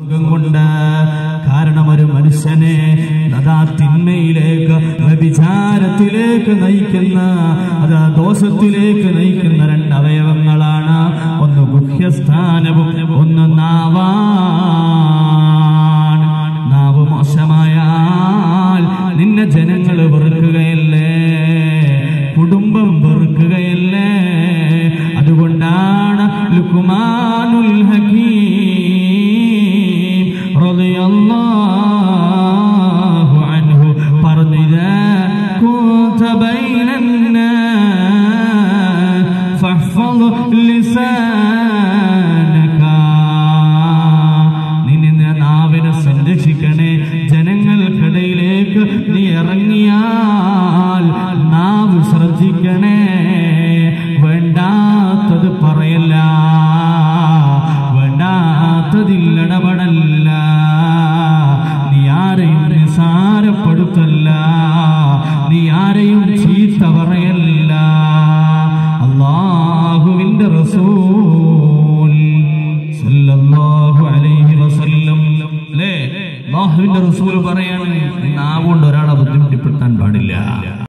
സുഖം കൊണ്ട് കാരണം ഒരു മനുഷ്യനെ അതാ തിന്മയിലേക്ക് വ്യഭിചാരത്തിലേക്ക് നയിക്കുന്ന അതാ ദോഷത്തിലേക്ക് നയിക്കുന്ന രണ്ട് അവയവങ്ങളാണ് ഒന്ന് ഗുഹ്യസ്ഥാനവും ഒന്ന് നാവാണ് നാവ് മോശമായാൽ നിന്നെ ജനങ്ങൾ വെറുക്കുകയല്ലേ കുടുംബം വെറുക്കുകയല്ലേ അതുകൊണ്ടാണ് ലുക്കുമാനുൽ ഹക്കീം റളിയല്ലാഹു അൻഹു പറഞ്ഞത് كنت بين الناس فاحفظ لسانك നീ നിന്റെ നാവിനെ സംരക്ഷിക്കണേ ജനങ്ങൾക്കിടയിലേക്ക് നീ ഇറങ്ങിയാൽ നാവ് ശ്രദ്ധിക്കണേ വേണ്ടാത്തത് പറയല്ല വേണ്ടാത്തതിൽ ഇടപെടല്ല നീ ആരെയും നിസാരപ്പെടുത്തല്ല നീ ആരെയും ചീത്ത പറയല്ല അള്ളാഹുവിന്റെ റസൂൽ സല്ലല്ലാഹു അലൈഹി വസല്ലം അല്ലേ അള്ളാഹുവിന്റെ റസൂൽ പറയാണ് നാവുകൊണ്ട് ഒരാളെ ബുദ്ധിമുട്ടിപ്പെടുത്താൻ പാടില്ല